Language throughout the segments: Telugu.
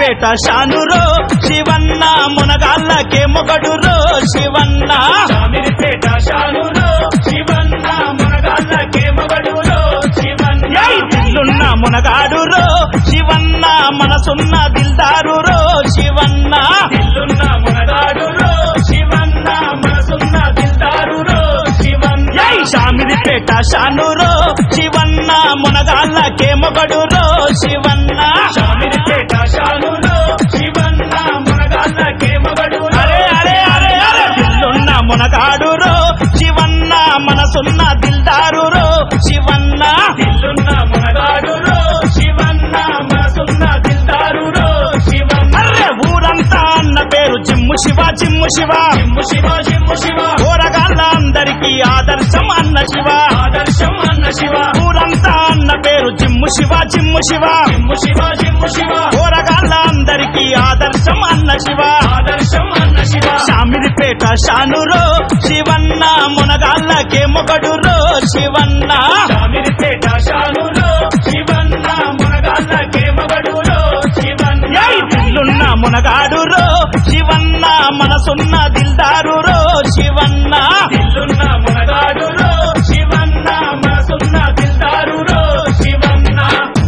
షామిరిపేట షానురో శివన్న మునగాళ్ళకే మొగడురో శివన్న షామిరిపేట షానులో శివన్న మునగాళ్ళకే మొగడులో శివన్న ఏయ్ దిల్లున్న మునగాడురో శివన్న మనసున్న దిల్దారురో శివన్న ఇల్లున్న మునగాడులో శివన్న మనసున్న దిల్దారులో శివన్న ఏయ్ షామిరిపేట షానురో శివన్న మునగాళ్ళకే మొగడురో శివన్న షామిరిపేట షానులో శివన్న మునగాళ్ళకే మొగడులో అరే అరే అరే అరే దిల్లున్న మునగాడురో శివన్న మనసున్న దిల్దారురో శివన్న ఇల్లున్న మునగాడులో శివన్న మనసున్న దిల్దారులో శివన్న అర్రె ఊరంతా అన్న పేరు జిమ్ము శివ జిమ్ము శివ శిమ్ము శివ శిమ్ము శివ కూరగాళ్ళ అందరికీ ఆదర్శం అన్న శివ ఆదర్శం అన్న శివ ఊరంతా అన్న పేరు జిమ్ము శివ జిమ్ము శివ శిమ్ము శివ శిమ్ము శివ కూరగాళ్ళ అందరికీ ఆదర్శం అన్న శివ ఆదర్శం అన్న శివ షామిరిపేట షానురో శివన్న మునగాళ్ళకే మొగడురో శివన్న షామిరిపేట షానులో శివన్న మునగాళ్ళకే మొగడులో శివన్న ఏయ్ దిల్లున్న మునగాడురో శివన్న మనసున్న దిల్దారురో శివన్న ఇల్లున్న మునగాడులో శివన్న మనసున్న దిల్దారులో శివన్న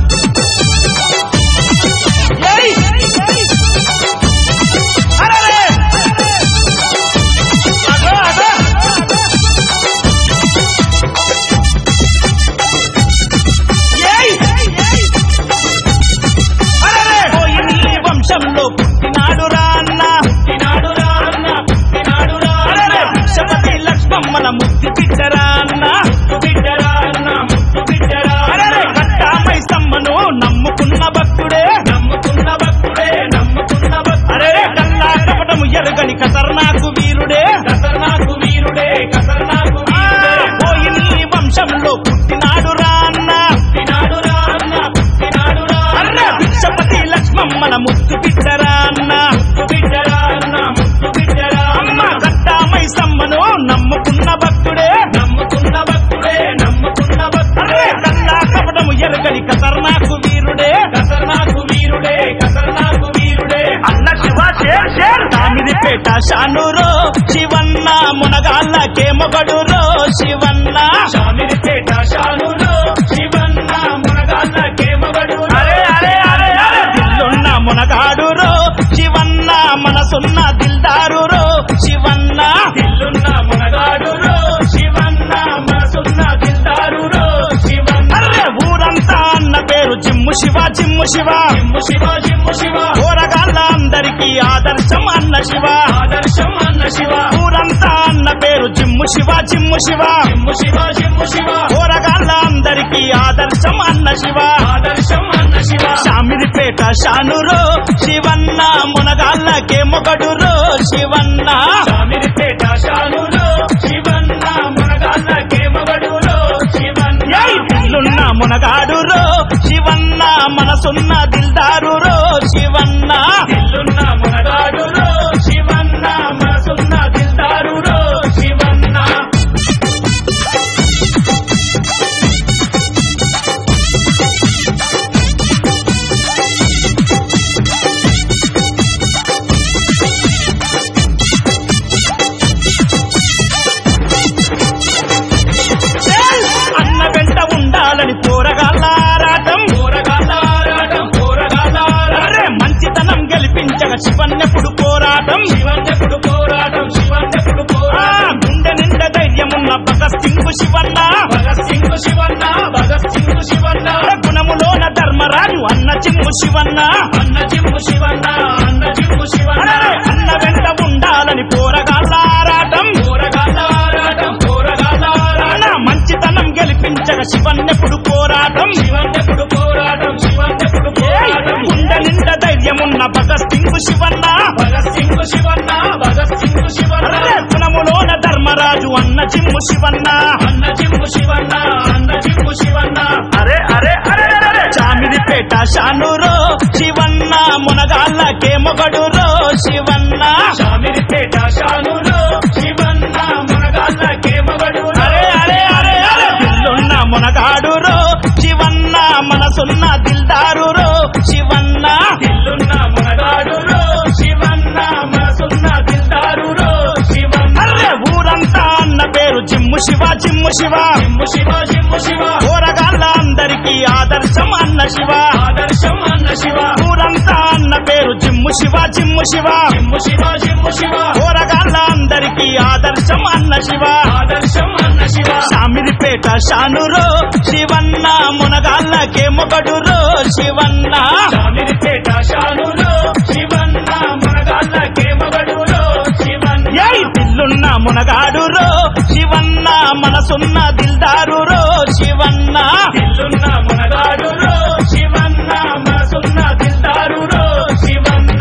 ఏయ్! అరెరే! అగో, అగో! ఏయ్! అరెరే! పోయిన ఈ వంశంలో పుట్టినాడు రా అన్న పుట్టినాడు రా అన్న పుట్టినాడు రా అరెరే! అన్న భిక్షపతి లక్ష్మమ్మల ముక్తి బిడ్డరా అన్న ముత్తు బిడ్డరా అన్న ముత్తు బిడ్డరా అరెరే! కట్టామై సమ్మను నమ్ముకున్న భక్తుడే నమ్ముకున్న భక్తుడే నమ్ముకున్న అరే భక్తుడే కల్లా కపటము ఎరుగని ఖతర్నాకు వీరుడే కసర్నాకు వీరుడే కసర్నాకు ఆ, వీరుడే పోయి నీ వంశంలో పుట్టినాడు రా అన్న పుట్టినాడు రా అన్న పుట్టినాడు రా అన్న అన్న భిక్షపతి లక్ష్మమ్మల ముద్దు బిడ్డరా అన్న ముత్తు బిడ్డరా అన్న ముత్తు బిడ్డరా అమ్మ అన్న కట్టామై సమ్మను నమ్ముకున్న భక్తుడే నమ్ముకున్న భక్తుడే నమ్ముకున్న అరే భక్తుడే కల్లా కపటము ఎరుగని ఖతర్నాకు వీరుడే కసర్నాకు వీరుడే కసర్నాకు వీరుడే అన్న శివ షేర్ షేర్ దామిదిపేట షానురో శివన్న మునగాళ్ళకే మొగడురో శివన్న షామిరిపేట షానులో శివన్న మునగాళ్ళకే మొగడు అరే అరే అరే అరే దిల్లున్న మునగాడురో శివన్న మనసున్న దిల్దారురో శివన్న ఇల్లున్న మునగాడులో శివన్న మనసున్న దిల్దారులో శివన్న అరే ఊరంతా అన్న పేరు gym Shiva gym Shiva gym Shiva gym Shiva కూరగాళ్ళ అందరికీ ఆదర్శం అన్న శివ ఆదర్శం అన్న శివ ఊరంతా అన్న పేరు gym Shiva gym Shiva gym Shiva gym Shiva కూరగాళ్ళ అందరికీ ఆదర్శం అన్న శివ ఆదర్శం అన్న శివ షామిరిపేట షానురో శివన్న మునగాళ్ళకే మొగడురో శివన్న షామిరిపేట షానులో శివన్న మునగాళ్ళకే మొగడులో శివన్న ఏయ్ దిల్లున్న మునగాడురో శివన్న మనసున్న దిల్దారురో శివన్న ఇల్లున్న మునగాడులో శివన్న మనసున్న దిల్దారులో శివన్న చెల్! అన్న వెంట ఉండాలని పోరగాళ్ళారాటం పోరగాళ్ళారాటం పోరగాళ్ళారాటం అరే మంచితనం గెలిపించక శివన్నెప్పుడు పోరాటం శివన్నెప్పుడు పోరాటం శివన్నెప్పుడు ఆ పోరాటం గుండె నిండా ధైర్యమున్న భగత్ సింగ్ శివన్న భగత్ సింగ్ శివన్న భగత్ సింగ్ శివన్న అరే గుణములోన ధర్మరాజు అన్న చిమ్ము శివన్న అన్న జిమ్ము శివన్న అన్న జిమ్ము శివన్న అరే అన్న వెంట ఉండాలని పోరగాళ్ళారాటం పోరగాళ్ళారాటం పోరగాళ్ళారాటం అన్న మంచితనం గెలిపించక శివన్నెప్పుడు పోరాటం శివన్నెప్పుడు పోరాటం శివన్నెప్పుడు ఏయ్! పోరాటం గుండె నిండా ధైర్యమున్న భగత్ సింగ్ శివన్న భగత్ సింగ్ శివన్న భగత్ సింగ్ శివన్న అరే గుణములోన ధర్మరాజు అన్న చిమ్ము శివన్న అన్న జిమ్ము శివన్న అన్న జిమ్ము శివన్న అరే అరే అరే అరే చామిరిపేట షానురో శివన్న మునగాళ్ళకే మొగడురో శివన్న షామిరిపేట షానులో శివన్న మునగాళ్ళకే మొగడు అరే అరే అరే అరే దిల్లున్న మునగాడురో శివన్న మనసున్న దిల్దారురో శివన్న ఇల్లున్న మునగాళ్ళకే gym Shiva gym Shiva gym Shiva కూరగాళ్ళ అందరికీ ఆదర్శం అన్న శివ ఆదర్శం అన్న శివ ఊరంతా అన్న పేరు gym Shiva gym Shiva gym Shiva gym Shiva కూరగాళ్ళ అందరికీ ఆదర్శం అన్న శివ ఆదర్శం అన్న శివ సామిరిపేట షానురో శివన్న మునగాళ్ళకే మొగడురో శివన్న శామిరిపేట శాలులో శివన్న మనగాళ్ళకే మగడులో శివన్న ఏయ్ దిల్లున్న మునగాడురో శివన్న మనసున్న దిల్దారురో శివన్న ఇల్లున్న మనగాడులో శివన్న మనసున్న దిల్దారులో శివన్న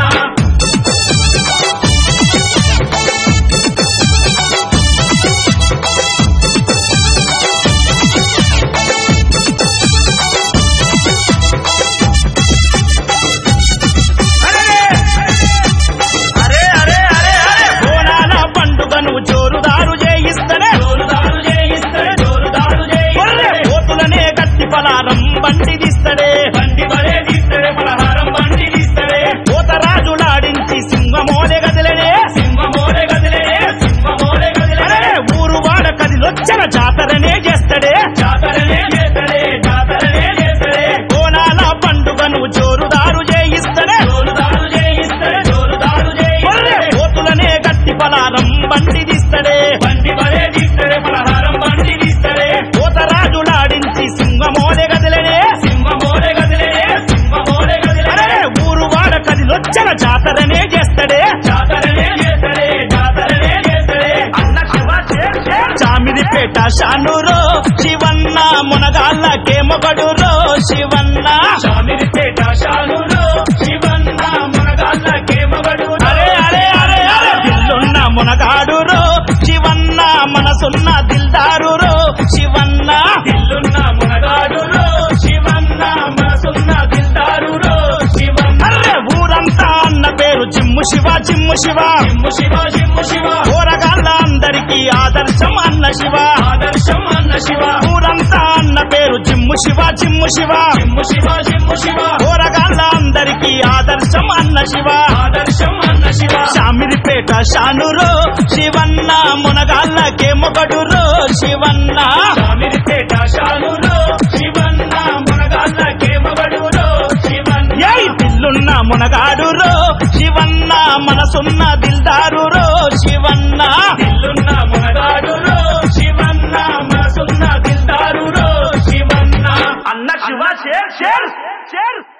అరే అరే అరే అరే బోనాల పండుగను జోరుదారు చేయిస్తనే జోరుదారు చేయిస్తాడు జోరుదారు కొర్రె చేయిస్తాడు పోతులనే గట్టి పలారం బండి తీస్తడే బండి బలే తీస్తాడే పలహారం బండి తీస్తాడే పోతరాజులాడించి సింహమోలే గదిలనే సింహమోలే గదిలే సింహమోలే గదిలే అరే ఊరు వాడ కదిలొచ్చిన జాతరనే చేస్తడే జాతరనే చేస్తాడే జాతరనే చేస్తాడే బోనాల పండుగను జోరుదారు చేయిస్తనే జోరుదారు చేయిస్తాడు జోరుదారు కొర్రె చేయిస్తాడే పోతులనే గట్టి పలారం బండి తీస్తడే బండి బలే తీస్తాడే పలహారం బండి తీస్తాడే పోతరాజులాడించి సింహమోలే గదిలనే సింహమోలే గదిలే సింహమోలే గదిలే అరే ఊరు వాడ కదిలొచ్చిన జాతరనే చేస్తడే జాతరనే చేస్తాడే జాతరనే చేస్తాడే అన్న శివ చేర్ చేర్ చామిదిపేట షానురో శివన్న మునగాళ్ళకే మొగడురో శివన్న శామిరిపేట శాలులో శివన్న మనగాళ్ళకే మగడు అరే అరే అరే అరే దిల్లున్న మునగాడురో శివన్న మనసున్న దిల్దారురో శివన్న ఇల్లున్న మునగాడులో శివన్న మనసున్న దిల్దారులో శివన్న అరే ఊరంతా అన్న పేరు gym Shiva gym Shiva gym Shiva gym Shiva కూరగాళ్ళ అందరికీ ఆదర్శం అన్న శివ ఆదర్శం అన్న శివ ఊరంతా అన్న పేరు gym Shiva gym Shiva gym Shiva gym Shiva కూరగాళ్ళ అందరికీ ఆదర్శం అన్న శివ ఆదర్శం అన్న శివ శామిరిపేట షానురో శివన్న మునగాళ్ళకే మొగడురో శివన్న శామిరిపేట శాలులో శివన్న మనగాళ్ళకే మగడులో శివన్న ఏయ్ దిల్లున్న మునగాడురో శివన్న మనసున్న దిల్దారురో శివన్న ఇల్లున్న మునగాడులో శివన్న మనసున్న దిల్దారులో శివన్న అన్న శివ షేర్ షేర్ షేర్